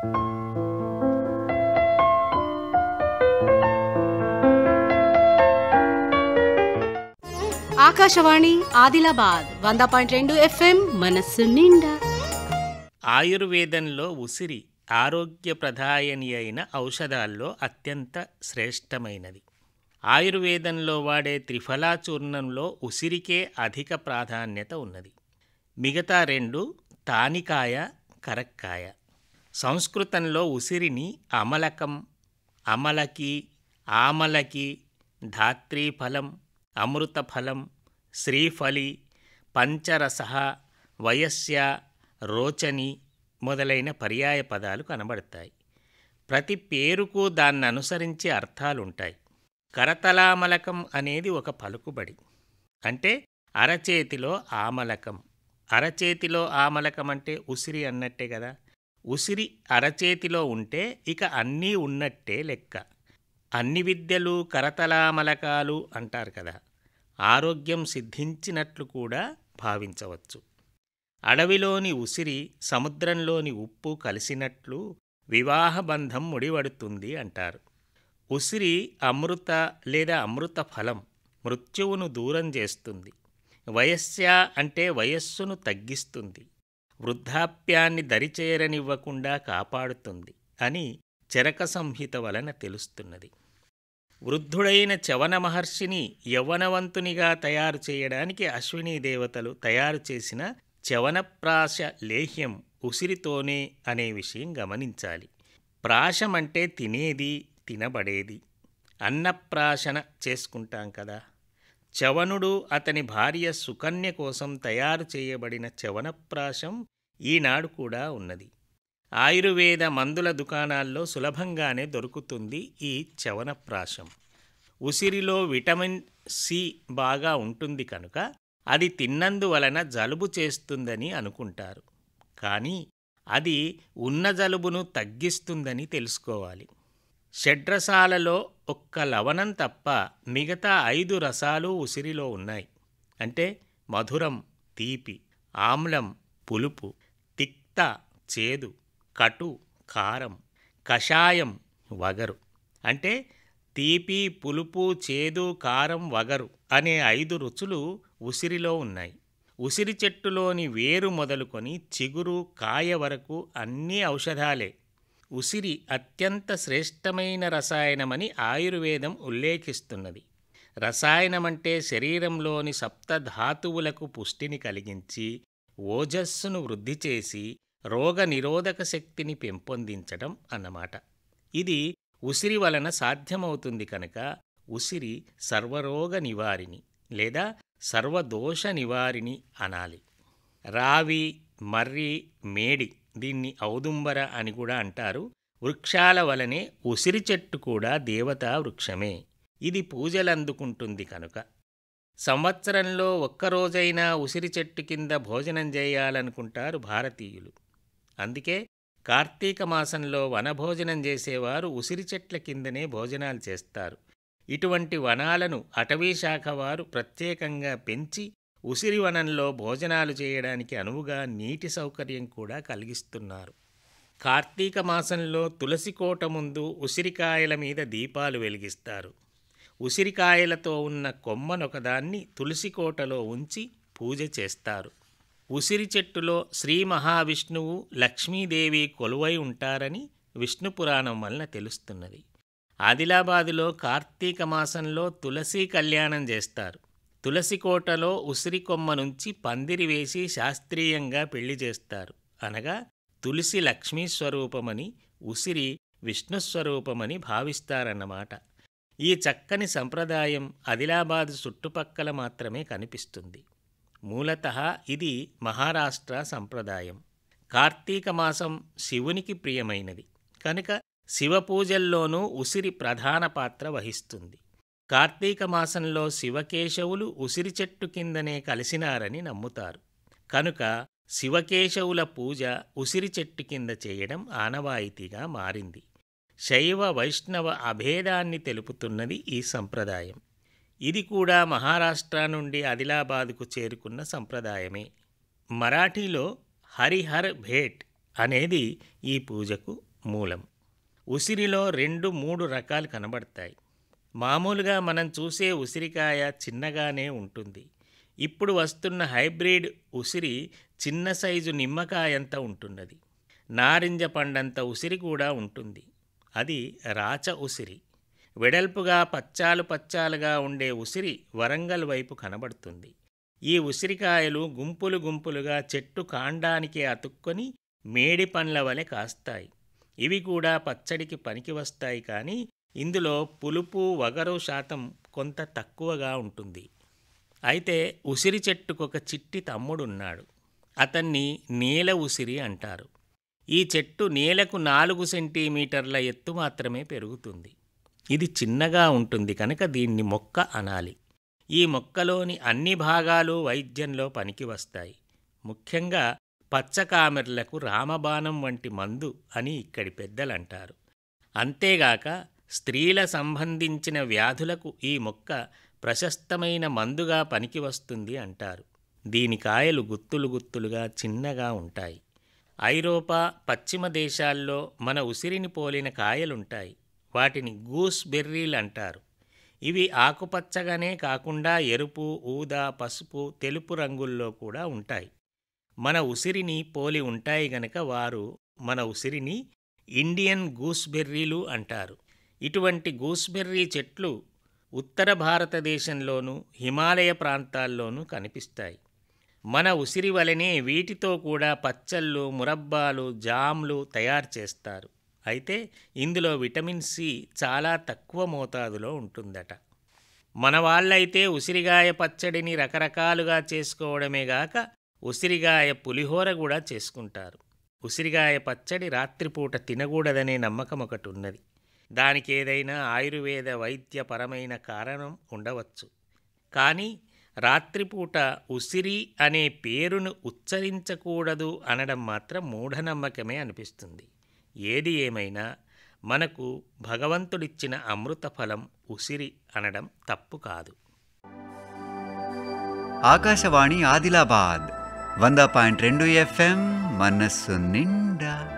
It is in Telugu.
ఆకాశవాణి ఆదిలాబాద్ వంద పాయింట్ రెండు ఎఫ్ఎం మనస్సు నిండా ఆయుర్వేదంలో ఉసిరి ఆరోగ్యప్రదాయని అయిన ఔషధాల్లో అత్యంత శ్రేష్టమైనది ఆయుర్వేదంలో వాడే త్రిఫలా చూర్ణంలో ఉసిరికే అధిక ప్రాధాన్యత ఉన్నది మిగతా రెండు తానికాయ కరక్కాయ సంస్కృతంలో ఉసిరిని అమలకం అమలకి ఆమలకి ధాత్రీఫలం అమృతఫలం శ్రీఫలి పంచరస వయస్య రోచని మొదలైన పర్యాయ పదాలు కనబడతాయి ప్రతి పేరుకు దాన్ని అనుసరించి అర్థాలుంటాయి కరతలామలకం అనేది ఒక పలుకుబడి అంటే అరచేతిలో ఆమలకం అరచేతిలో ఆమలకం అంటే ఉసిరి అన్నట్టే కదా ఉసిరి అరచేతిలో ఉంటే ఇక అన్నీ ఉన్నట్టే లెక్క అన్ని విద్యలు కరతలామలకాలు అంటారు కదా ఆరోగ్యం సిద్ధించినట్లు కూడా భావించవచ్చు అడవిలోని ఉసిరి సముద్రంలోని ఉప్పు కలిసినట్లు వివాహబంధం ముడివడుతుంది అంటారు ఉసిరి అమృత లేదా అమృత ఫలం మృత్యువును దూరం చేస్తుంది వయస్య అంటే వయస్సును తగ్గిస్తుంది వృద్ధాప్యాన్ని దరిచేరనివ్వకుండా కాపాడుతుంది అని చరక సంహిత వలన తెలుస్తున్నది వృద్ధుడైన చవన మహర్షిని యవ్వనవంతునిగా తయారు చేయడానికి అశ్విని దేవతలు తయారు చేసిన చవనప్రాశ లేహ్యం ఉసిరితోనే అనే విషయం గమనించాలి ప్రాశం అంటే తినేది తినబడేది అన్నప్రాశన చేసుకుంటాం కదా చవనుడు అతని భార్య సుకన్య కోసం తయారు చేయబడిన చవనప్రాశం ఈనాడు కూడా ఉన్నది ఆయుర్వేద మందుల దుకాణాల్లో సులభంగానే దొరుకుతుంది ఈ చవనప్రాశం ఉసిరిలో విటమిన్ సి బాగా ఉంటుంది కనుక అది తిన్నందువలన జలుబు చేస్తుందని అనుకుంటారు కానీ అది ఉన్న జలుబును తగ్గిస్తుందని తెలుసుకోవాలి షడ్రసాలలో ఒక్క లవణం తప్ప మిగతా ఐదు రసాలు ఉసిరిలో ఉన్నాయి అంటే మధురం తీపి ఆమ్లం పులుపు తిక్త చేదు కటు కారం కషాయం వగరు అంటే తీపి పులుపు చేదు కారం వగరు అనే ఐదు రుచులు ఉసిరిలో ఉన్నాయి ఉసిరి చెట్టులోని వేరు మొదలుకొని చిగురు కాయ వరకు అన్నీ ఔషధాలే ఉసిరి అత్యంత శ్రేష్టమైన రసాయనమని ఆయుర్వేదం ఉల్లేఖిస్తున్నది రసాయనమంటే శరీరంలోని సప్తధాతువులకు పుష్టిని కలిగించి ఓజస్సును వృద్ధి చేసి రోగ నిరోధక శక్తిని పెంపొందించడం అన్నమాట ఇది ఉసిరి వలన సాధ్యమవుతుంది కనుక ఉసిరి సర్వరోగ నివారిణి లేదా సర్వదోష నివారిణి అనాలి రావి మర్రి మేడి దీన్ని ఔదుంబర అని కూడా అంటారు వృక్షాల వలనే ఉసిరి చెట్టు కూడా దేవతా వృక్షమే ఇది పూజలందుకుంటుంది కనుక సంవత్సరంలో ఒక్కరోజైనా ఉసిరి చెట్టు కింద భోజనం చేయాలనుకుంటారు భారతీయులు అందుకే కార్తీక మాసంలో వనభోజనం చేసేవారు ఉసిరి చెట్ల కిందనే భోజనాలు చేస్తారు ఇటువంటి వనాలను అటవీ శాఖ వారు ప్రత్యేకంగా పెంచి ఉసిరి వనంలో భోజనాలు చేయడానికి అనువుగా నీటి సౌకర్యం కూడా కలిగిస్తున్నారు కార్తీక మాసంలో తులసి కోట ముందు ఉసిరికాయల మీద దీపాలు వెలిగిస్తారు ఉసిరికాయలతో ఉన్న కొమ్మనొకదాన్ని తులసి కోటలో ఉంచి పూజ చేస్తారు ఉసిరి చెట్టులో శ్రీ మహావిష్ణువు లక్ష్మీదేవి కొలువై ఉంటారని విష్ణు పురాణం వలన తెలుస్తున్నది ఆదిలాబాదులో కార్తీక మాసంలో తులసి కళ్యాణం చేస్తారు తులసి కోటలో ఉసిరి కొమ్మ నుంచి పందిరి వేసి శాస్త్రీయంగా పెళ్లి చేస్తారు అనగా తులసి లక్ష్మీ స్వరూపమని ఉసిరి విష్ణుస్వరూపమని భావిస్తారన్నమాట ఈ చక్కని సంప్రదాయం ఆదిలాబాద్ చుట్టుపక్కల మాత్రమే కనిపిస్తుంది మూలత ఇది మహారాష్ట్ర సంప్రదాయం కార్తీక మాసం శివునికి ప్రియమైనది కనుక శివపూజల్లోనూ ఉసిరి ప్రధాన పాత్ర వహిస్తుంది కార్తీక మాసంలో శివకేశవులు ఉసిరి చెట్టు కిందనే కలిసినారని నమ్ముతారు కనుక శివకేశవుల పూజ ఉసిరి చెట్టు కింద చేయడం ఆనవాయితీగా మారింది శైవ వైష్ణవ అభేదాన్ని తెలుపుతున్నది ఈ సంప్రదాయం ఇది కూడా మహారాష్ట్ర నుండి ఆదిలాబాదుకు చేరుకున్న సంప్రదాయమే మరాఠీలో హరిహర్ భేట్ అనేది ఈ పూజకు మూలం ఉసిరిలో రెండు మూడు రకాలు కనబడతాయి మామూలుగా మనం చూసే ఉసిరికాయ చిన్నగానే ఉంటుంది ఇప్పుడు వస్తున్న హైబ్రిడ్ ఉసిరి చిన్న సైజు నిమ్మకాయంత ఉంటున్నది నారింజ పండంత ఉసిరి కూడా ఉంటుంది అది రాచ ఉసిరి వెడల్పుగా పచ్చాలు పచ్చాలుగా ఉండే ఉసిరి వరంగల్ వైపు కనబడుతుంది ఈ ఉసిరికాయలు గుంపులు గుంపులుగా చెట్టు కాండానికి అతుక్కొని మేడి పండ్ల వలె కాస్తాయి ఇవి కూడా పచ్చడికి పనికి వస్తాయి కానీ ఇందులో పులుపు వగరు శాతం కొంత తక్కువగా ఉంటుంది అయితే ఉసిరి చెట్టుకొక చిట్టి తమ్ముడున్నాడు అతన్ని నేల ఉసిరి అంటారు ఈ చెట్టు నేలకు నాలుగు సెంటీమీటర్ల ఎత్తు మాత్రమే పెరుగుతుంది ఇది చిన్నగా ఉంటుంది కనుక దీన్ని మొక్క అనాలి ఈ మొక్కలోని అన్ని భాగాలు వైద్యంలో పనికి వస్తాయి ముఖ్యంగా పచ్చకామెర్లకు రామబాణం వంటి మందు అని ఇక్కడి పెద్దలంటారు అంతేగాక స్త్రీల సంబంధించిన వ్యాధులకు ఈ మొక్క ప్రశస్తమైన మందుగా పనికి వస్తుంది అంటారు దీని కాయలు గుత్తులు గుత్తులుగా చిన్నగా ఉంటాయి ఐరోపా పశ్చిమ దేశాల్లో మన ఉసిరిని పోలిన కాయలుంటాయి వాటిని గూస్ బెర్రీలు అంటారు ఇవి ఆకుపచ్చగానే కాకుండా ఎరుపు ఊదా పసుపు తెలుపు రంగుల్లో కూడా ఉంటాయి మన ఉసిరిని పోలి ఉంటాయి గనక వారు మన ఉసిరిని ఇండియన్ గూస్బెర్రీలు అంటారు ఇటువంటి గూస్బెర్రీ చెట్లు ఉత్తర భారతదేశంలోనూ హిమాలయ ప్రాంతాల్లోనూ కనిపిస్తాయి మన ఉసిరి వలనే వీటితో కూడా పచ్చళ్ళు మురబ్బాలు జామ్లు తయారు చేస్తారు అయితే ఇందులో విటమిన్ సి చాలా తక్కువ మోతాదులో ఉంటుందట మన వాళ్ళైతే ఉసిరిగాయ పచ్చడిని రకరకాలుగా చేసుకోవడమే గాక ఉసిరిగాయ పులిహోర కూడా చేసుకుంటారు ఉసిరిగాయ పచ్చడి రాత్రిపూట తినకూడదనే నమ్మకం ఒకటి ఉన్నది దానికి ఏదైనా ఆయుర్వేద వైద్యపరమైన కారణం ఉండవచ్చు కానీ రాత్రిపూట ఉసిరి అనే పేరును ఉచ్చరించకూడదు అనడం మాత్రం మూఢనమ్మకమే అనిపిస్తుంది ఏది ఏమైనా మనకు భగవంతుడిచ్చిన అమృత ఫలం ఉసిరి అనడం తప్పు కాదు ఆకాశవాణి ఆదిలాబాద్ వంద పాయింట్ రెండు ఎఫ్ఎం మనస్సు నిండా